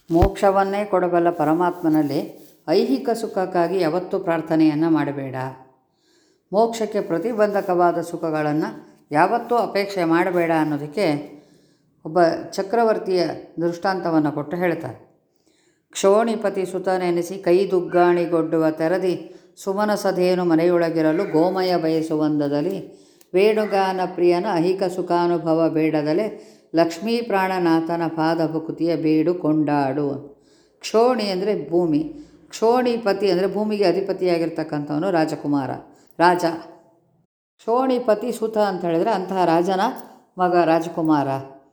ಮೋಕ್ಷವನ್ನೇ ಕೊಡಬಲ್ಲ ಪರಮಾತ್ಮನಲ್ಲಿ ಐಹಿಕ ಸುಖಕ್ಕಾಗಿ ಯಾವತ್ತೂ ಪ್ರಾರ್ಥನೆಯನ್ನು ಮಾಡಬೇಡ ಮೋಕ್ಷಕ್ಕೆ ಪ್ರತಿಬಂಧಕವಾದ ಸುಖಗಳನ್ನು ಯಾವತ್ತೂ ಅಪೇಕ್ಷೆ ಮಾಡಬೇಡ ಅನ್ನೋದಕ್ಕೆ ಒಬ್ಬ ಚಕ್ರವರ್ತಿಯ ದೃಷ್ಟಾಂತವನ್ನು ಕೊಟ್ಟು ಹೇಳ್ತಾರೆ ಕ್ಷೋಣಿಪತಿ ಸುತನೆನಿಸಿ ಕೈ ದುಗ್ಗಾಣಿಗೊಡ್ಡುವ ತೆರದಿ ಸುಮನಸಧೇನು ಮನೆಯೊಳಗಿರಲು ಗೋಮಯ ಬಯಸುವಂದದಲ್ಲಿ ವೇಣುಗಾನ ಪ್ರಿಯನ ಅಹಿಕ ಸುಖಾನುಭವ ಬೇಡದಲೆ ಲಕ್ಷ್ಮೀ ಪ್ರಾಣನಾಥನ ಪಾದ ಭಕುತಿಯ ಬೇಡು ಕೊಂಡಾಡು ಕ್ಷೋಣಿ ಅಂದರೆ ಭೂಮಿ ಕ್ಷೋಣಿಪತಿ ಅಂದರೆ ಭೂಮಿಗೆ ಅಧಿಪತಿಯಾಗಿರ್ತಕ್ಕಂಥವನು ರಾಜಕುಮಾರ ರಾಜ ಕ್ಷೋಣಿಪತಿ ಸುತ ಅಂತ ಹೇಳಿದರೆ ಅಂತಹ ರಾಜನ ಮಗ ರಾಜಕುಮಾರ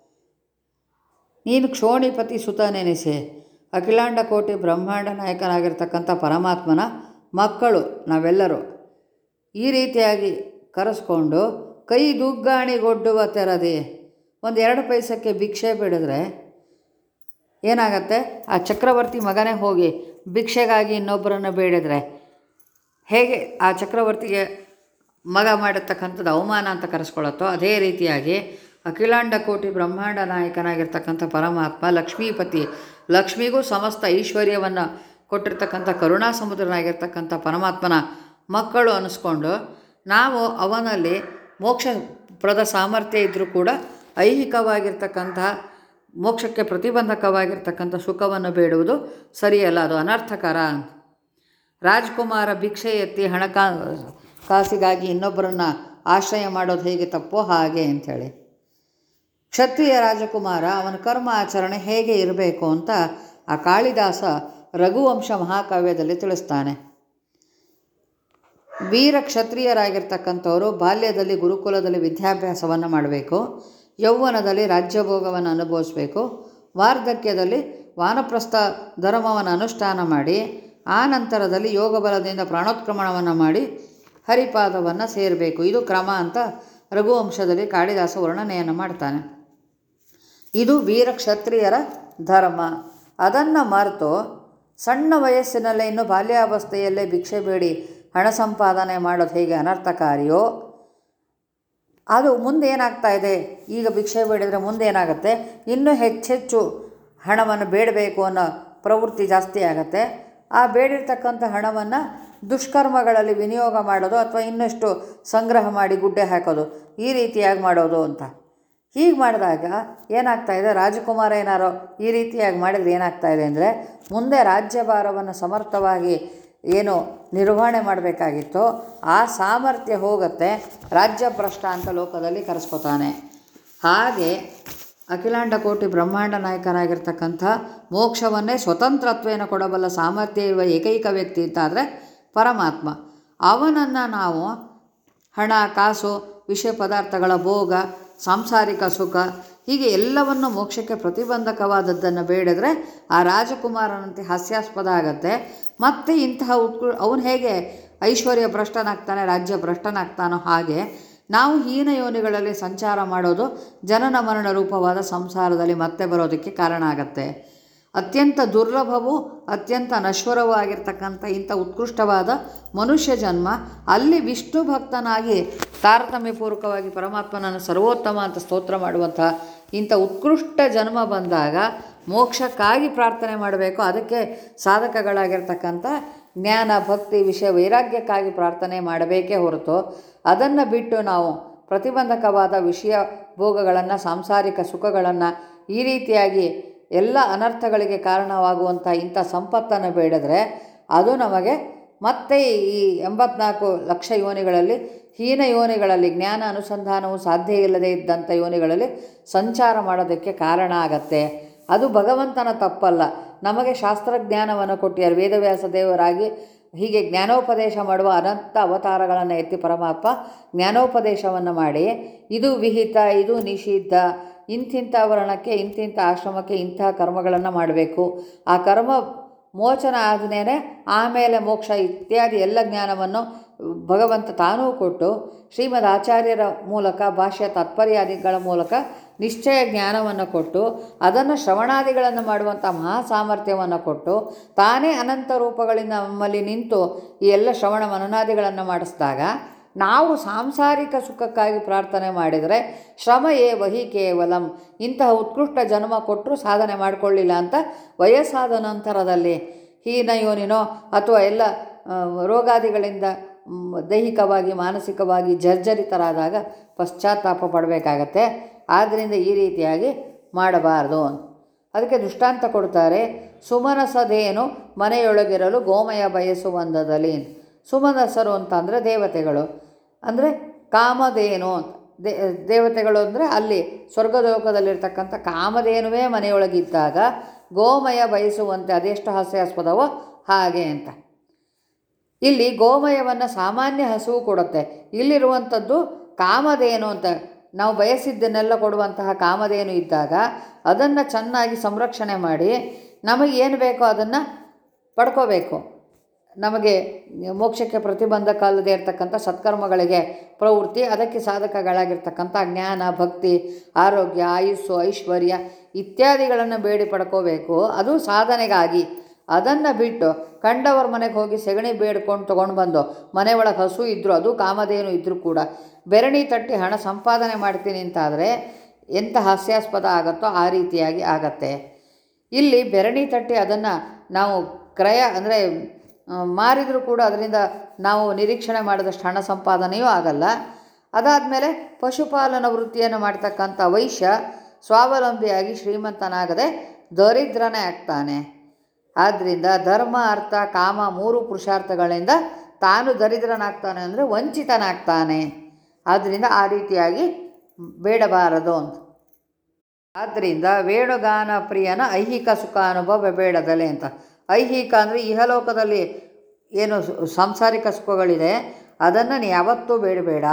ನೀನು ಕ್ಷೋಣಿಪತಿ ಸುತ ನೆನೆಸೆ ಅಖಿಲಾಂಡ ಕೋಟಿ ಬ್ರಹ್ಮಾಂಡ ನಾಯಕನಾಗಿರ್ತಕ್ಕಂಥ ಪರಮಾತ್ಮನ ಮಕ್ಕಳು ನಾವೆಲ್ಲರೂ ಈ ರೀತಿಯಾಗಿ ಕರೆಸ್ಕೊಂಡು ಕೈ ದುಗ್ಗಾಣಿಗೊಡ್ಡುವ ತೆರದೆ ಒಂದು ಎರಡು ಪೈಸಕ್ಕೆ ಭಿಕ್ಷೆ ಬಿಡಿದ್ರೆ ಏನಾಗತ್ತೆ ಆ ಚಕ್ರವರ್ತಿ ಮಗನೇ ಹೋಗಿ ಭಿಕ್ಷೆಗಾಗಿ ಇನ್ನೊಬ್ಬರನ್ನು ಬೇಡಿದ್ರೆ ಹೇಗೆ ಆ ಚಕ್ರವರ್ತಿಗೆ ಮಗ ಮಾಡಿರ್ತಕ್ಕಂಥದ್ದು ಅವಮಾನ ಅಂತ ಕರೆಸ್ಕೊಳ್ಳುತ್ತೋ ಅದೇ ರೀತಿಯಾಗಿ ಅಖಿಲಾಂಡ ಕೋಟಿ ಬ್ರಹ್ಮಾಂಡ ನಾಯಕನಾಗಿರ್ತಕ್ಕಂಥ ಪರಮಾತ್ಮ ಲಕ್ಷ್ಮೀಪತಿ ಲಕ್ಷ್ಮಿಗೂ ಸಮಸ್ತ ಐಶ್ವರ್ಯವನ್ನು ಕೊಟ್ಟಿರ್ತಕ್ಕಂಥ ಕರುಣಾ ಸಮುದ್ರನಾಗಿರ್ತಕ್ಕಂಥ ಪರಮಾತ್ಮನ ಮಕ್ಕಳು ಅನ್ನಿಸ್ಕೊಂಡು ನಾವು ಅವನಲ್ಲಿ ಮೋಕ್ಷಪ್ರದ ಸಾಮರ್ಥ್ಯ ಇದ್ದರೂ ಕೂಡ ಐಹಿಕವಾಗಿರ್ತಕ್ಕಂಥ ಮೋಕ್ಷಕ್ಕೆ ಪ್ರತಿಬಂಧಕವಾಗಿರ್ತಕ್ಕಂಥ ಸುಖವನ್ನು ಬೇಡುವುದು ಸರಿಯಲ್ಲ ಅದು ಅನರ್ಥಕರ ರಾಜ್ಕುಮಾರ ಭಿಕ್ಷೆ ಎತ್ತಿ ಹಣಕಾ ಕಾಸಿಗಾಗಿ ಇನ್ನೊಬ್ಬರನ್ನು ಆಶ್ರಯ ಮಾಡೋದು ಹೇಗೆ ತಪ್ಪೋ ಹಾಗೆ ಅಂಥೇಳಿ ಕ್ಷತ್ರಿಯ ರಾಜಕುಮಾರ ಅವನ ಕರ್ಮ ಆಚರಣೆ ಹೇಗೆ ಇರಬೇಕು ಅಂತ ಆ ಕಾಳಿದಾಸ ರಘುವಂಶ ಮಹಾಕಾವ್ಯದಲ್ಲಿ ತಿಳಿಸ್ತಾನೆ ವೀರ ಕ್ಷತ್ರಿಯರಾಗಿರ್ತಕ್ಕಂಥವರು ಬಾಲ್ಯದಲ್ಲಿ ಗುರುಕುಲದಲ್ಲಿ ವಿದ್ಯಾಭ್ಯಾಸವನ್ನು ಮಾಡಬೇಕು ಯೌವನದಲ್ಲಿ ರಾಜ್ಯಭೋಗವನ್ನು ಅನುಭವಿಸಬೇಕು ವಾರ್ಧಕ್ಯದಲ್ಲಿ ವಾನಪ್ರಸ್ಥ ಧರ್ಮವನ್ನು ಅನುಷ್ಠಾನ ಮಾಡಿ ಆ ನಂತರದಲ್ಲಿ ಯೋಗ ಬಲದಿಂದ ಪ್ರಾಣೋತ್ಕ್ರಮಣವನ್ನು ಮಾಡಿ ಹರಿಪಾದವನ್ನು ಸೇರಬೇಕು ಇದು ಕ್ರಮ ಅಂತ ರಘುವಂಶದಲ್ಲಿ ಕಾಳಿದಾಸ ವರ್ಣನೆಯನ್ನು ಮಾಡ್ತಾನೆ ಇದು ವೀರ ಕ್ಷತ್ರಿಯರ ಧರ್ಮ ಅದನ್ನು ಮರೆತು ಸಣ್ಣ ವಯಸ್ಸಿನಲ್ಲೇ ಇನ್ನು ಬಾಲ್ಯಾವಸ್ಥೆಯಲ್ಲೇ ಭಿಕ್ಷೆ ಬೇಡಿ ಹಣ ಸಂಪಾದನೆ ಮಾಡೋದು ಹೇಗೆ ಅನರ್ಥಕಾರಿಯೋ ಅದು ಮುಂದೆ ಏನಾಗ್ತಾ ಇದೆ ಈಗ ಭಿಕ್ಷೆ ಬೇಡಿದರೆ ಮುಂದೆ ಏನಾಗುತ್ತೆ ಇನ್ನೂ ಹೆಚ್ಚೆಚ್ಚು ಹಣವನ್ನು ಬೇಡಬೇಕು ಅನ್ನೋ ಪ್ರವೃತ್ತಿ ಜಾಸ್ತಿ ಆಗುತ್ತೆ ಆ ಬೇಡಿರ್ತಕ್ಕಂಥ ಹಣವನ್ನು ದುಷ್ಕರ್ಮಗಳಲ್ಲಿ ವಿನಿಯೋಗ ಮಾಡೋದು ಅಥವಾ ಇನ್ನಷ್ಟು ಸಂಗ್ರಹ ಮಾಡಿ ಗುಡ್ಡೆ ಹಾಕೋದು ಈ ರೀತಿಯಾಗಿ ಮಾಡೋದು ಅಂತ ಹೀಗೆ ಮಾಡಿದಾಗ ಏನಾಗ್ತಾ ಇದೆ ರಾಜಕುಮಾರ ಏನಾರೋ ಈ ರೀತಿಯಾಗಿ ಮಾಡಿದರೆ ಏನಾಗ್ತಾ ಇದೆ ಅಂದರೆ ಮುಂದೆ ರಾಜ್ಯಭಾರವನ್ನು ಸಮರ್ಥವಾಗಿ ಏನು ನಿರ್ವಹಣೆ ಮಾಡಬೇಕಾಗಿತ್ತೋ ಆ ಸಾಮರ್ಥ್ಯ ಹೋಗುತ್ತೆ ರಾಜ್ಯಭ್ರಷ್ಟ ಅಂತ ಲೋಕದಲ್ಲಿ ಕರೆಸ್ಕೊತಾನೆ ಹಾಗೆ ಅಖಿಲಾಂಡ ಕೋಟಿ ಬ್ರಹ್ಮಾಂಡ ನಾಯಕನಾಗಿರ್ತಕ್ಕಂಥ ಮೋಕ್ಷವನ್ನೇ ಸ್ವತಂತ್ರತ್ವೇನ ಕೊಡಬಲ್ಲ ಸಾಮರ್ಥ್ಯ ಇರುವ ಏಕೈಕ ವ್ಯಕ್ತಿ ಅಂತಾದರೆ ಪರಮಾತ್ಮ ಅವನನ್ನು ನಾವು ಹಣ ಕಾಸು ವಿಷಯ ಪದಾರ್ಥಗಳ ಭೋಗ ಸಾಂಸಾರಿಕ ಸುಖ ಹೀಗೆ ಎಲ್ಲವನ್ನು ಮೋಕ್ಷಕ್ಕೆ ಪ್ರತಿಬಂಧಕವಾದದ್ದನ್ನು ಬೇಡಿದ್ರೆ ಆ ರಾಜಕುಮಾರನಂತೆ ಹಾಸ್ಯಾಸ್ಪದ ಆಗತ್ತೆ ಮತ್ತು ಇಂತಹ ಉತ್ಕೃ ಅವನು ಹೇಗೆ ಐಶ್ವರ್ಯ ಭ್ರಷ್ಟನಾಗ್ತಾನೆ ರಾಜ್ಯ ಭ್ರಷ್ಟನಾಗ್ತಾನೋ ಹಾಗೆ ನಾವು ಹೀನ ಯೋನಿಗಳಲ್ಲಿ ಸಂಚಾರ ಮಾಡೋದು ಜನನ ಮರಣ ರೂಪವಾದ ಸಂಸಾರದಲ್ಲಿ ಮತ್ತೆ ಬರೋದಕ್ಕೆ ಕಾರಣ ಆಗತ್ತೆ ಅತ್ಯಂತ ದುರ್ಲಭವೂ ಅತ್ಯಂತ ನಶ್ವರವೂ ಆಗಿರ್ತಕ್ಕಂಥ ಇಂಥ ಉತ್ಕೃಷ್ಟವಾದ ಮನುಷ್ಯ ಜನ್ಮ ಅಲ್ಲಿ ವಿಷ್ಣು ಭಕ್ತನಾಗಿ ತಾರತಮ್ಯಪೂರ್ವಕವಾಗಿ ಪರಮಾತ್ಮನನ್ನು ಸರ್ವೋತ್ತಮ ಅಂತ ಸ್ತೋತ್ರ ಮಾಡುವಂತಹ ಇಂಥ ಉತ್ಕೃಷ್ಟ ಜನ್ಮ ಬಂದಾಗ ಮೋಕ್ಷಕ್ಕಾಗಿ ಪ್ರಾರ್ಥನೆ ಮಾಡಬೇಕು ಅದಕ್ಕೆ ಸಾಧಕಗಳಾಗಿರ್ತಕ್ಕಂಥ ಜ್ಞಾನ ಭಕ್ತಿ ವಿಷಯ ವೈರಾಗ್ಯಕ್ಕಾಗಿ ಪ್ರಾರ್ಥನೆ ಮಾಡಬೇಕೇ ಹೊರತು ಅದನ್ನು ಬಿಟ್ಟು ನಾವು ಪ್ರತಿಬಂಧಕವಾದ ವಿಷಯ ಭೋಗಗಳನ್ನು ಸಾಂಸಾರಿಕ ಸುಖಗಳನ್ನು ಈ ರೀತಿಯಾಗಿ ಎಲ್ಲ ಅನರ್ಥಗಳಿಗೆ ಕಾರಣವಾಗುವಂಥ ಇಂಥ ಸಂಪತ್ತನ್ನು ಬೇಡಿದ್ರೆ ಅದು ನಮಗೆ ಮತ್ತೆ ಈ ಎಂಬತ್ನಾಲ್ಕು ಲಕ್ಷ ಯೋನಿಗಳಲ್ಲಿ ಹೀನ ಯೋನಿಗಳಲ್ಲಿ ಜ್ಞಾನ ಅನುಸಂಧಾನವು ಸಾಧ್ಯ ಇಲ್ಲದೆ ಇದ್ದಂಥ ಯೋನಿಗಳಲ್ಲಿ ಸಂಚಾರ ಮಾಡೋದಕ್ಕೆ ಕಾರಣ ಆಗತ್ತೆ ಅದು ಭಗವಂತನ ತಪ್ಪಲ್ಲ ನಮಗೆ ಶಾಸ್ತ್ರಜ್ಞಾನವನ್ನು ಕೊಟ್ಟಿದ್ದಾರೆ ವೇದವ್ಯಾಸ ದೇವರಾಗಿ ಹೀಗೆ ಜ್ಞಾನೋಪದೇಶ ಮಾಡುವ ಅನಂತ ಅವತಾರಗಳನ್ನು ಎತ್ತಿ ಪರಮಾತ್ಮ ಜ್ಞಾನೋಪದೇಶವನ್ನು ಮಾಡಿ ಇದು ವಿಹಿತ ಇದು ನಿಷಿದ್ಧ ಇಂತಿಂಥ ವರ್ಣಕ್ಕೆ ಇಂತಿಂಥ ಆಶ್ರಮಕ್ಕೆ ಇಂತಹ ಕರ್ಮಗಳನ್ನು ಮಾಡಬೇಕು ಆ ಕರ್ಮ ಮೋಚನ ಆದಮೇಲೆ ಆಮೇಲೆ ಮೋಕ್ಷ ಇತ್ಯಾದಿ ಎಲ್ಲ ಜ್ಞಾನವನ್ನು ಭಗವಂತ ತಾನೂ ಕೊಟ್ಟು ಶ್ರೀಮದ್ ಆಚಾರ್ಯರ ಮೂಲಕ ಭಾಷ್ಯ ತಾತ್ಪರ್ಯಾದಿಗಳ ಮೂಲಕ ನಿಶ್ಚಯ ಜ್ಞಾನವನ್ನು ಕೊಟ್ಟು ಅದನ್ನು ಶ್ರವಣಾದಿಗಳನ್ನು ಮಾಡುವಂಥ ಮಹಾ ಸಾಮರ್ಥ್ಯವನ್ನು ಕೊಟ್ಟು ತಾನೇ ಅನಂತ ರೂಪಗಳಿಂದ ನಮ್ಮಲ್ಲಿ ನಿಂತು ಈ ಎಲ್ಲ ಶ್ರವಣ ಮನನಾದಿಗಳನ್ನು ಮಾಡಿಸಿದಾಗ ನಾವು ಸಾಂಸಾರಿಕ ಸುಖಕ್ಕಾಗಿ ಪ್ರಾರ್ಥನೆ ಮಾಡಿದರೆ ಶ್ರಮ ಏ ವಹಿ ಕೇವಲಂ ಇಂತಹ ಉತ್ಕೃಷ್ಟ ಜನ್ಮ ಕೊಟ್ಟರು ಸಾಧನೆ ಮಾಡಿಕೊಳ್ಳಿಲ್ಲ ಅಂತ ವಯಸ್ಸಾದ ನಂತರದಲ್ಲಿ ಹೀನ ಯೋನಿನೋ ಅಥವಾ ಎಲ್ಲ ಆ, ರೋಗಾದಿಗಳಿಂದ ಮ್, ದೈಹಿಕವಾಗಿ ಮಾನಸಿಕವಾಗಿ ಜರ್ಜರಿತರಾದಾಗ ಪಶ್ಚಾತ್ತಾಪ ಪಡಬೇಕಾಗತ್ತೆ ಆದ್ದರಿಂದ ಈ ರೀತಿಯಾಗಿ ಮಾಡಬಾರ್ದು ಅದಕ್ಕೆ ದೃಷ್ಟಾಂತ ಕೊಡ್ತಾರೆ ಸುಮನಸದೇನು ಮನೆಯೊಳಗಿರಲು ಗೋಮಯ ಬಯಸುವಂದದಲ್ಲಿ ಸುಮನಸರು ಅಂತಂದರೆ ದೇವತೆಗಳು ಅಂದರೆ ಕಾಮಧೇನು ದೇ ದೇವತೆಗಳು ಅಂದರೆ ಅಲ್ಲಿ ಸ್ವರ್ಗಲೋಕದಲ್ಲಿರ್ತಕ್ಕಂಥ ಕಾಮಧೇನುವೇ ಮನೆಯೊಳಗಿದ್ದಾಗ ಗೋಮಯ ಬಯಸುವಂತೆ ಅದೆಷ್ಟು ಹಾಸ್ಯಾಸ್ಪದವೋ ಹಾಗೆ ಅಂತ ಇಲ್ಲಿ ಗೋಮಯವನ್ನು ಸಾಮಾನ್ಯ ಹಸುವು ಕೊಡುತ್ತೆ ಇಲ್ಲಿರುವಂಥದ್ದು ಕಾಮಧೇನು ಅಂತ ನಾವು ಬಯಸಿದ್ದನ್ನೆಲ್ಲ ಕೊಡುವಂತಹ ಕಾಮಧೇನು ಇದ್ದಾಗ ಅದನ್ನು ಚೆನ್ನಾಗಿ ಸಂರಕ್ಷಣೆ ಮಾಡಿ ನಮಗೆ ಏನು ಬೇಕೋ ಅದನ್ನು ಪಡ್ಕೋಬೇಕು ನಮಗೆ ಮೋಕ್ಷಕ್ಕೆ ಪ್ರತಿಬಂಧಕ ಅಲ್ಲದೆ ಇರತಕ್ಕಂಥ ಸತ್ಕರ್ಮಗಳಿಗೆ ಪ್ರವೃತ್ತಿ ಅದಕ್ಕೆ ಸಾಧಕಗಳಾಗಿರ್ತಕ್ಕಂಥ ಜ್ಞಾನ ಭಕ್ತಿ ಆರೋಗ್ಯ ಆಯುಸ್ಸು ಐಶ್ವರ್ಯ ಇತ್ಯಾದಿಗಳನ್ನು ಬೇಡಿ ಪಡ್ಕೋಬೇಕು ಅದು ಸಾಧನೆಗಾಗಿ ಅದನ್ನು ಬಿಟ್ಟು ಕಂಡವ್ರ ಮನೆಗೆ ಹೋಗಿ ಸೆಗಣಿ ಬೇಡ್ಕೊಂಡು ತೊಗೊಂಡು ಬಂದು ಮನೆ ಒಳಗೆ ಹಸು ಇದ್ದರೂ ಅದು ಕಾಮಧೇನು ಇದ್ದರೂ ಕೂಡ ಬೆರಣಿ ತಟ್ಟಿ ಹಣ ಸಂಪಾದನೆ ಮಾಡ್ತೀನಿ ಅಂತಾದರೆ ಎಂಥ ಹಾಸ್ಯಾಸ್ಪದ ಆಗುತ್ತೋ ಆ ರೀತಿಯಾಗಿ ಆಗತ್ತೆ ಇಲ್ಲಿ ಬೆರಣಿ ತಟ್ಟಿ ಅದನ್ನು ನಾವು ಕ್ರಯ ಅಂದರೆ ಮಾರಿದರೂ ಕೂಡ ಅದರಿಂದ ನಾವು ನಿರೀಕ್ಷಣೆ ಮಾಡಿದಷ್ಟು ಹಣ ಸಂಪಾದನೆಯೂ ಆಗಲ್ಲ ಅದಾದಮೇಲೆ ಪಶುಪಾಲನ ವೃತ್ತಿಯನ್ನು ಮಾಡ್ತಕ್ಕಂಥ ವೈಶ್ಯ ಸ್ವಾವಲಂಬಿಯಾಗಿ ಶ್ರೀಮಂತನಾಗದೆ ದರಿದ್ರನೇ ಆಗ್ತಾನೆ ಆದ್ದರಿಂದ ಧರ್ಮ ಅರ್ಥ ಕಾಮ ಮೂರು ಪುರುಷಾರ್ಥಗಳಿಂದ ತಾನು ದರಿದ್ರನಾಗ್ತಾನೆ ಅಂದರೆ ವಂಚಿತನಾಗ್ತಾನೆ ಆದ್ದರಿಂದ ಆ ರೀತಿಯಾಗಿ ಬೇಡಬಾರದು ಅಂತ ಆದ್ದರಿಂದ ವೇಣುಗಾನ ಪ್ರಿಯನ ಐಹಿಕ ಸುಖ ಅನುಭವ ಬೇಡದಲೆ ಅಂತ ಐಹಿಕ ಅಂದರೆ ಇಹಲೋಕದಲ್ಲಿ ಏನು ಸು- ಸಾಂಸಾರಿಕ ಸುಖಗಳಿದೆ ಅದನ್ನು ನೀ ಯಾವತ್ತೂ ಬೇಡಬೇಡ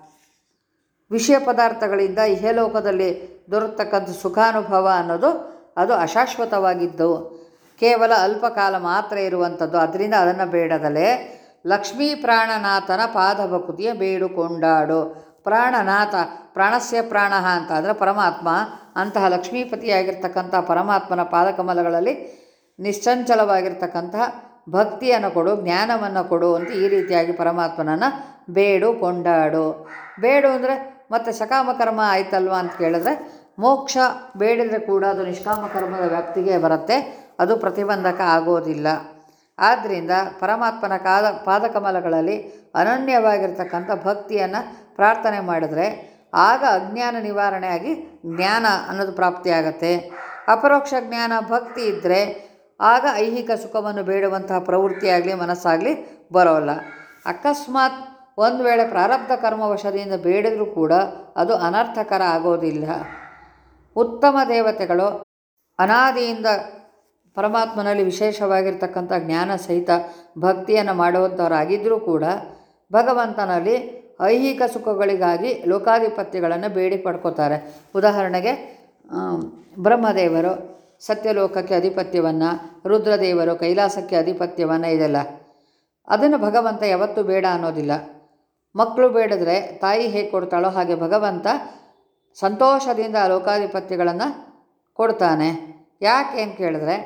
ವಿಷಯ ಪದಾರ್ಥಗಳಿಂದ ಇಹಲೋಕದಲ್ಲಿ ದೊರಕತಕ್ಕಂಥ ಸುಖಾನುಭವ ಅನ್ನೋದು ಅದು ಅಶಾಶ್ವತವಾಗಿದ್ದು ಕೇವಲ ಅಲ್ಪಕಾಲ ಮಾತ್ರ ಇರುವಂಥದ್ದು ಅದರಿಂದ ಅದನ್ನು ಬೇಡದಲೆ ಲಕ್ಷ್ಮೀ ಪ್ರಾಣನಾಥನ ಪಾದಭಕುತಿಯ ಬೇಡುಕೊಂಡಾಡು ಪ್ರಾಣನಾಥ ಪ್ರಾಣಸ್ಯ ಪ್ರಾಣ ಅಂತ ಅಂದರೆ ಪರಮಾತ್ಮ ಅಂತಹ ಲಕ್ಷ್ಮೀಪತಿಯಾಗಿರ್ತಕ್ಕಂಥ ಪರಮಾತ್ಮನ ಪಾದಕಮಲಗಳಲ್ಲಿ ನಿಶ್ಚಂಚಲವಾಗಿರ್ತಕ್ಕಂತಹ ಭಕ್ತಿಯನ್ನು ಕೊಡು ಜ್ಞಾನವನ್ನು ಕೊಡು ಅಂತ ಈ ರೀತಿಯಾಗಿ ಪರಮಾತ್ಮನನ್ನು ಬೇಡು ಕೊಂಡಾಡು ಬೇಡು ಅಂದರೆ ಮತ್ತು ಸಕಾಮ ಕರ್ಮ ಆಯ್ತಲ್ವಾ ಅಂತ ಕೇಳಿದ್ರೆ ಮೋಕ್ಷ ಬೇಡಿದರೆ ಕೂಡ ಅದು ನಿಷ್ಕಾಮ ಕರ್ಮದ ವ್ಯಾಪ್ತಿಗೆ ಬರುತ್ತೆ ಅದು ಪ್ರತಿಬಂಧಕ ಆಗೋದಿಲ್ಲ ಆದ್ದರಿಂದ ಪರಮಾತ್ಮನ ಕಾದ ಪಾದಕಮಲಗಳಲ್ಲಿ ಅನನ್ಯವಾಗಿರ್ತಕ್ಕಂಥ ಭಕ್ತಿಯನ್ನು ಪ್ರಾರ್ಥನೆ ಮಾಡಿದ್ರೆ ಆಗ ಅಜ್ಞಾನ ನಿವಾರಣೆಯಾಗಿ ಜ್ಞಾನ ಅನ್ನೋದು ಪ್ರಾಪ್ತಿಯಾಗತ್ತೆ ಅಪರೋಕ್ಷ ಜ್ಞಾನ ಭಕ್ತಿ ಇದ್ದರೆ ಆಗ ಐಹಿಕ ಸುಖವನ್ನು ಬೇಡುವಂತಹ ಪ್ರವೃತ್ತಿಯಾಗಲಿ ಮನಸ್ಸಾಗಲಿ ಬರೋಲ್ಲ ಅಕಸ್ಮಾತ್ ಒಂದು ವೇಳೆ ಪ್ರಾರಬ್ಧ ಕರ್ಮವಶದಿಂದ ಬೇಡಿದರೂ ಕೂಡ ಅದು ಅನರ್ಥಕರ ಆಗೋದಿಲ್ಲ ಉತ್ತಮ ದೇವತೆಗಳು ಅನಾದಿಯಿಂದ ಪರಮಾತ್ಮನಲ್ಲಿ ವಿಶೇಷವಾಗಿರ್ತಕ್ಕಂಥ ಜ್ಞಾನ ಸಹಿತ ಭಕ್ತಿಯನ್ನು ಮಾಡುವಂಥವರಾಗಿದ್ದರೂ ಕೂಡ ಭಗವಂತನಲ್ಲಿ ಐಹಿಕ ಸುಖಗಳಿಗಾಗಿ ಲೋಕಾಧಿಪತ್ಯಗಳನ್ನು ಬೇಡಿ ಪಡ್ಕೋತಾರೆ ಉದಾಹರಣೆಗೆ ಆ, ಬ್ರಹ್ಮದೇವರು ಸತ್ಯಲೋಕಕ್ಕೆ ಅಧಿಪತ್ಯವನ್ನು ರುದ್ರದೇವರು ಕೈಲಾಸಕ್ಕೆ ಅಧಿಪತ್ಯವನ್ನು ಇದೆಲ್ಲ ಅದನ್ನು ಭಗವಂತ ಯಾವತ್ತೂ ಬೇಡ ಅನ್ನೋದಿಲ್ಲ ಮಕ್ಕಳು ಬೇಡಿದ್ರೆ ತಾಯಿ ಹೇಗೆ ಕೊಡ್ತಾಳೋ ಹಾಗೆ ಭಗವಂತ ಸಂತೋಷದಿಂದ ಆ ಲೋಕಾಧಿಪತ್ಯಗಳನ್ನು ಕೊಡ್ತಾನೆ ಯಾಕೆ ಅಂತ ಕೇಳಿದ್ರೆ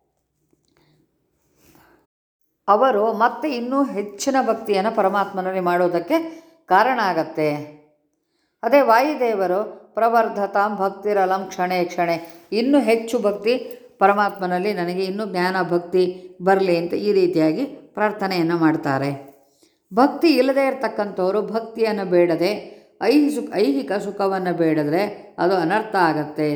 ಅವರು ಮತ್ತೆ ಇನ್ನೂ ಹೆಚ್ಚಿನ ಭಕ್ತಿಯನ್ನು ಪರಮಾತ್ಮನಲ್ಲಿ ಮಾಡೋದಕ್ಕೆ ಕಾರಣ ಆಗತ್ತೆ ಅದೇ ವಾಯುದೇವರು ಪ್ರವರ್ಧತಾಂ ಭಕ್ತಿರಲಂ ಕ್ಷಣೆ ಕ್ಷಣೆ ಇನ್ನೂ ಹೆಚ್ಚು ಭಕ್ತಿ ಪರಮಾತ್ಮನಲ್ಲಿ ನನಗೆ ಇನ್ನೂ ಜ್ಞಾನ ಭಕ್ತಿ ಬರಲಿ ಅಂತ ಈ ರೀತಿಯಾಗಿ ಪ್ರಾರ್ಥನೆಯನ್ನು ಮಾಡ್ತಾರೆ ಭಕ್ತಿ ಇಲ್ಲದೇ ಇರತಕ್ಕಂಥವರು ಭಕ್ತಿಯನ್ನು ಬೇಡದೆ ಐಹಿ ಸುಖ ಐಹಿಕ ಸುಖವನ್ನು ಬೇಡಿದ್ರೆ ಅದು ಅನರ್ಥ ಆಗತ್ತೆ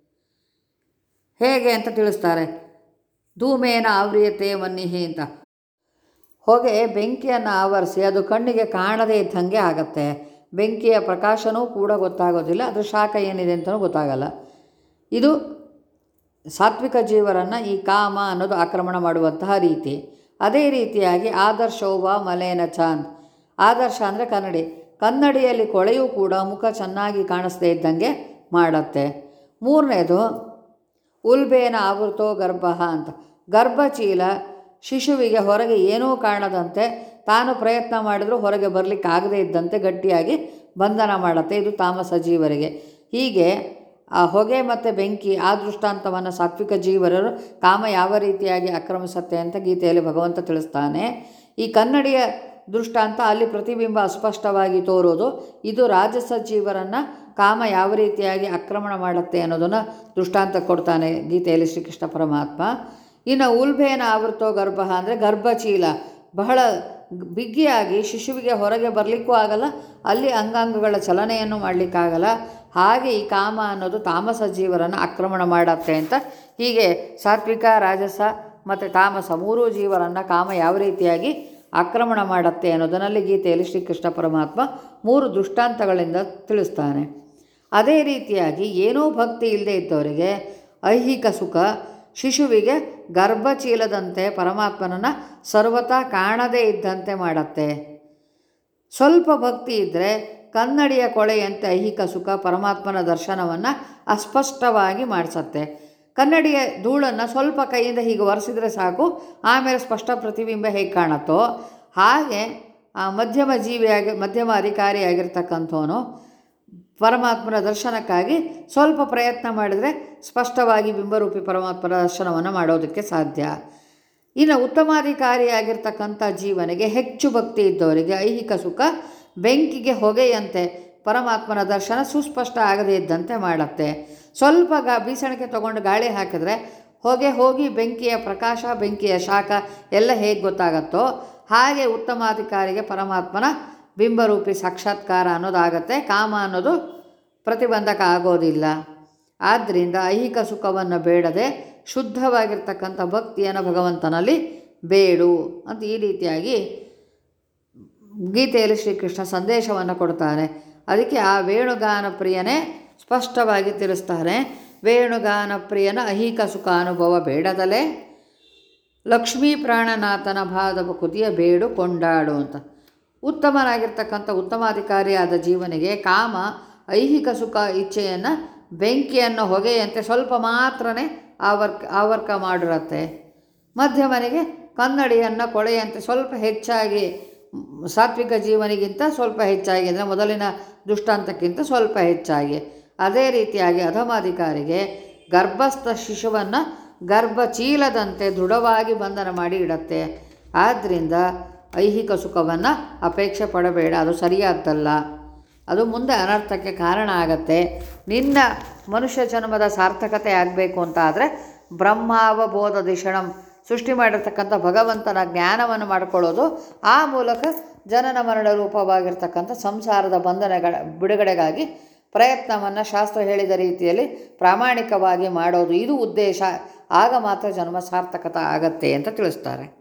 ಹೇಗೆ ಅಂತ ತಿಳಿಸ್ತಾರೆ ಧೂಮೇನ ಆವ್ರಿಯತೆ ಮನ್ನಿಹಿ ಅಂತ ಹೊಗೆ ಬೆಂಕಿಯನ್ನು ಆವರಿಸಿ ಅದು ಕಣ್ಣಿಗೆ ಕಾಣದೇ ಇದ್ದಂಗೆ ಆಗತ್ತೆ ಬೆಂಕಿಯ ಪ್ರಕಾಶನೂ ಕೂಡ ಗೊತ್ತಾಗೋದಿಲ್ಲ ಅದ್ರ ಶಾಖ ಏನಿದೆ ಅಂತಲೂ ಗೊತ್ತಾಗಲ್ಲ ಇದು ಸಾತ್ವಿಕ ಜೀವರನ್ನು ಈ ಕಾಮ ಅನ್ನೋದು ಆಕ್ರಮಣ ಮಾಡುವಂತಹ ರೀತಿ ಅದೇ ರೀತಿಯಾಗಿ ಆದರ್ಶೋಭ ಮಲೇನ ಚಾಂದ್ ಆದರ್ಶ ಅಂದರೆ ಕನ್ನಡಿ ಕನ್ನಡಿಯಲ್ಲಿ ಕೊಳೆಯೂ ಕೂಡ ಮುಖ ಚೆನ್ನಾಗಿ ಕಾಣಿಸ್ದೇ ಇದ್ದಂಗೆ ಮಾಡುತ್ತೆ ಮೂರನೇದು ಉಲ್ಬೇನ ಆವೃತೋ ಗರ್ಭ ಅಂತ ಗರ್ಭಚೀಲ ಶಿಶುವಿಗೆ ಹೊರಗೆ ಏನೂ ಕಾಣದಂತೆ ತಾನು ಪ್ರಯತ್ನ ಮಾಡಿದರೂ ಹೊರಗೆ ಬರಲಿಕ್ಕೆ ಆಗದೇ ಇದ್ದಂತೆ ಗಟ್ಟಿಯಾಗಿ ಬಂಧನ ಮಾಡುತ್ತೆ ಇದು ತಾಮಸ ಜೀವರಿಗೆ ಹೀಗೆ ಆ ಹೊಗೆ ಮತ್ತು ಬೆಂಕಿ ಆ ದೃಷ್ಟಾಂತವನ್ನು ಸಾತ್ವಿಕ ಜೀವರರು ಕಾಮ ಯಾವ ರೀತಿಯಾಗಿ ಆಕ್ರಮಿಸುತ್ತೆ ಅಂತ ಗೀತೆಯಲ್ಲಿ ಭಗವಂತ ತಿಳಿಸ್ತಾನೆ ಈ ಕನ್ನಡಿಯ ದೃಷ್ಟಾಂತ ಅಲ್ಲಿ ಪ್ರತಿಬಿಂಬ ಅಸ್ಪಷ್ಟವಾಗಿ ತೋರೋದು ಇದು ರಾಜಸ ಜೀವರನ್ನು ಕಾಮ ಯಾವ ರೀತಿಯಾಗಿ ಆಕ್ರಮಣ ಮಾಡುತ್ತೆ ಅನ್ನೋದನ್ನು ದೃಷ್ಟಾಂತ ಕೊಡ್ತಾನೆ ಗೀತೆಯಲ್ಲಿ ಶ್ರೀಕೃಷ್ಣ ಪರಮಾತ್ಮ ಇನ್ನು ಉಲ್ಬೇನ ಆವೃತೋ ಗರ್ಭ ಅಂದರೆ ಗರ್ಭಚೀಲ ಬಹಳ ಬಿಗಿಯಾಗಿ ಶಿಶುವಿಗೆ ಹೊರಗೆ ಬರಲಿಕ್ಕೂ ಆಗಲ್ಲ ಅಲ್ಲಿ ಅಂಗಾಂಗಗಳ ಚಲನೆಯನ್ನು ಮಾಡಲಿಕ್ಕಾಗಲ್ಲ ಹಾಗೆ ಈ ಕಾಮ ಅನ್ನೋದು ತಾಮಸ ಜೀವರನ್ನು ಆಕ್ರಮಣ ಮಾಡತ್ತೆ ಅಂತ ಹೀಗೆ ಸಾತ್ವಿಕ ರಾಜಸ ಮತ್ತು ತಾಮಸ ಮೂರೂ ಜೀವರನ್ನು ಕಾಮ ಯಾವ ರೀತಿಯಾಗಿ ಆಕ್ರಮಣ ಮಾಡುತ್ತೆ ಅನ್ನೋದನ್ನಲ್ಲಿ ಗೀತೆಯಲ್ಲಿ ಶ್ರೀಕೃಷ್ಣ ಪರಮಾತ್ಮ ಮೂರು ದೃಷ್ಟಾಂತಗಳಿಂದ ತಿಳಿಸ್ತಾನೆ ಅದೇ ರೀತಿಯಾಗಿ ಏನೂ ಭಕ್ತಿ ಇಲ್ಲದೆ ಇದ್ದವರಿಗೆ ಐಹಿಕ ಸುಖ ಶಿಶುವಿಗೆ ಗರ್ಭಚೀಲದಂತೆ ಪರಮಾತ್ಮನನ್ನು ಸರ್ವತಾ ಕಾಣದೇ ಇದ್ದಂತೆ ಮಾಡತ್ತೆ ಸ್ವಲ್ಪ ಭಕ್ತಿ ಇದ್ದರೆ ಕನ್ನಡಿಯ ಕೊಳೆಯಂತೆ ಐಹಿಕ ಸುಖ ಪರಮಾತ್ಮನ ದರ್ಶನವನ್ನು ಅಸ್ಪಷ್ಟವಾಗಿ ಮಾಡಿಸತ್ತೆ ಕನ್ನಡಿಯ ಧೂಳನ್ನು ಸ್ವಲ್ಪ ಕೈಯಿಂದ ಹೀಗೆ ಒರೆಸಿದ್ರೆ ಸಾಕು ಆಮೇಲೆ ಸ್ಪಷ್ಟ ಪ್ರತಿಬಿಂಬ ಹೇಗೆ ಕಾಣುತ್ತೋ ಹಾಗೆ ಆ ಮಧ್ಯಮ ಜೀವಿಯಾಗಿ ಮಧ್ಯಮ ಅಧಿಕಾರಿಯಾಗಿರ್ತಕ್ಕಂಥವನು ಪರಮಾತ್ಮನ ದರ್ಶನಕ್ಕಾಗಿ ಸ್ವಲ್ಪ ಪ್ರಯತ್ನ ಮಾಡಿದರೆ ಸ್ಪಷ್ಟವಾಗಿ ಬಿಂಬರೂಪಿ ಪರಮಾತ್ಮನ ದರ್ಶನವನ್ನು ಮಾಡೋದಕ್ಕೆ ಸಾಧ್ಯ ಇನ್ನು ಉತ್ತಮಾಧಿಕಾರಿಯಾಗಿರ್ತಕ್ಕಂಥ ಜೀವನಿಗೆ ಹೆಚ್ಚು ಭಕ್ತಿ ಇದ್ದವರಿಗೆ ಐಹಿಕ ಸುಖ ಬೆಂಕಿಗೆ ಹೊಗೆಯಂತೆ ಪರಮಾತ್ಮನ ದರ್ಶನ ಸುಸ್ಪಷ್ಟ ಆಗದೇ ಇದ್ದಂತೆ ಮಾಡುತ್ತೆ ಸ್ವಲ್ಪ ಗಾ ಬೀಸಣಿಗೆ ತಗೊಂಡು ಗಾಳಿ ಹಾಕಿದ್ರೆ ಹೊಗೆ ಹೋಗಿ ಬೆಂಕಿಯ ಪ್ರಕಾಶ ಬೆಂಕಿಯ ಶಾಖ ಎಲ್ಲ ಹೇಗೆ ಗೊತ್ತಾಗತ್ತೋ ಹಾಗೆ ಉತ್ತಮಾಧಿಕಾರಿಗೆ ಪರಮಾತ್ಮನ ಬಿಂಬರೂಪಿ ಸಾಕ್ಷಾತ್ಕಾರ ಅನ್ನೋದಾಗತ್ತೆ ಕಾಮ ಅನ್ನೋದು ಪ್ರತಿಬಂಧಕ ಆಗೋದಿಲ್ಲ ಆದ್ದರಿಂದ ಐಹಿಕ ಸುಖವನ್ನು ಬೇಡದೆ ಶುದ್ಧವಾಗಿರ್ತಕ್ಕಂಥ ಭಕ್ತಿಯನ್ನು ಭಗವಂತನಲ್ಲಿ ಬೇಡು ಅಂತ ಈ ರೀತಿಯಾಗಿ ಗೀತೆಯಲ್ಲಿ ಶ್ರೀಕೃಷ್ಣ ಸಂದೇಶವನ್ನು ಕೊಡ್ತಾನೆ ಅದಕ್ಕೆ ಆ ವೇಣುಗಾನ ಪ್ರಿಯನೇ ಸ್ಪಷ್ಟವಾಗಿ ತಿಳಿಸ್ತಾರೆ ವೇಣುಗಾನ ಪ್ರಿಯನ ಐಹಿಕ ಸುಖ ಅನುಭವ ಬೇಡದಲೇ ಲಕ್ಷ್ಮೀ ಪ್ರಾಣನಾಥನ ಭಾದವ ಕುದಿಯ ಬೇಡು ಕೊಂಡಾಡು ಅಂತ ಉತ್ತಮನಾಗಿರ್ತಕ್ಕಂಥ ಉತ್ತಮಾಧಿಕಾರಿಯಾದ ಜೀವನಿಗೆ ಕಾಮ ಐಹಿಕ ಸುಖ ಇಚ್ಛೆಯನ್ನು ಬೆಂಕಿಯನ್ನು ಹೊಗೆಯಂತೆ ಸ್ವಲ್ಪ ಮಾತ್ರನೇ ಆವರ್ಕ ಆವರ್ಕ ಮಾಡಿರತ್ತೆ ಮಧ್ಯಮನಿಗೆ ಕನ್ನಡಿಯನ್ನು ಕೊಳೆಯಂತೆ ಸ್ವಲ್ಪ ಹೆಚ್ಚಾಗಿ ಮ್, ಸಾತ್ವಿಕ ಜೀವನಿಗಿಂತ ಸ್ವಲ್ಪ ಹೆಚ್ಚಾಗಿ ಅಂದರೆ ಮೊದಲಿನ ದುಷ್ಟಾಂತಕ್ಕಿಂತ ಸ್ವಲ್ಪ ಹೆಚ್ಚಾಗಿ ಅದೇ ರೀತಿಯಾಗಿ ಅಧಮಾಧಿಕಾರಿಗೆ ಗರ್ಭಸ್ಥ ಶಿಶುವನ್ನು ಗರ್ಭಚೀಲದಂತೆ ದೃಢವಾಗಿ ಬಂಧನ ಮಾಡಿ ಇಡತ್ತೆ ಆದ್ದರಿಂದ ಐಹಿಕ ಸುಖವನ್ನು ಅಪೇಕ್ಷೆ ಪಡಬೇಡ ಅದು ಸರಿಯಾದ್ದಲ್ಲ ಅದು ಮುಂದೆ ಅನರ್ಥಕ್ಕೆ ಕಾರಣ ಆಗತ್ತೆ ನಿನ್ನ ಮನುಷ್ಯ ಜನ್ಮದ ಸಾರ್ಥಕತೆ ಆಗಬೇಕು ಅಂತ ಆದರೆ ಬ್ರಹ್ಮಾವಬೋಧ ದಿಶಣಂ ಸೃಷ್ಟಿ ಮಾಡಿರ್ತಕ್ಕಂಥ ಭಗವಂತನ ಜ್ಞಾನವನ್ನು ಮಾಡಿಕೊಳ್ಳೋದು ಆ ಮೂಲಕ ಜನನ ಮರಣ ರೂಪವಾಗಿರ್ತಕ್ಕಂಥ ಸಂಸಾರದ ಬಂಧನಗಳ ಬಿಡುಗಡೆಗಾಗಿ ಪ್ರಯತ್ನವನ್ನು ಶಾಸ್ತ್ರ ಹೇಳಿದ ರೀತಿಯಲ್ಲಿ ಪ್ರಾಮಾಣಿಕವಾಗಿ ಮಾಡೋದು ಇದು ಉದ್ದೇಶ ಆಗ ಮಾತ್ರ ಜನ್ಮ ಸಾರ್ಥಕತೆ ಆಗತ್ತೆ ಅಂತ ತಿಳಿಸ್ತಾರೆ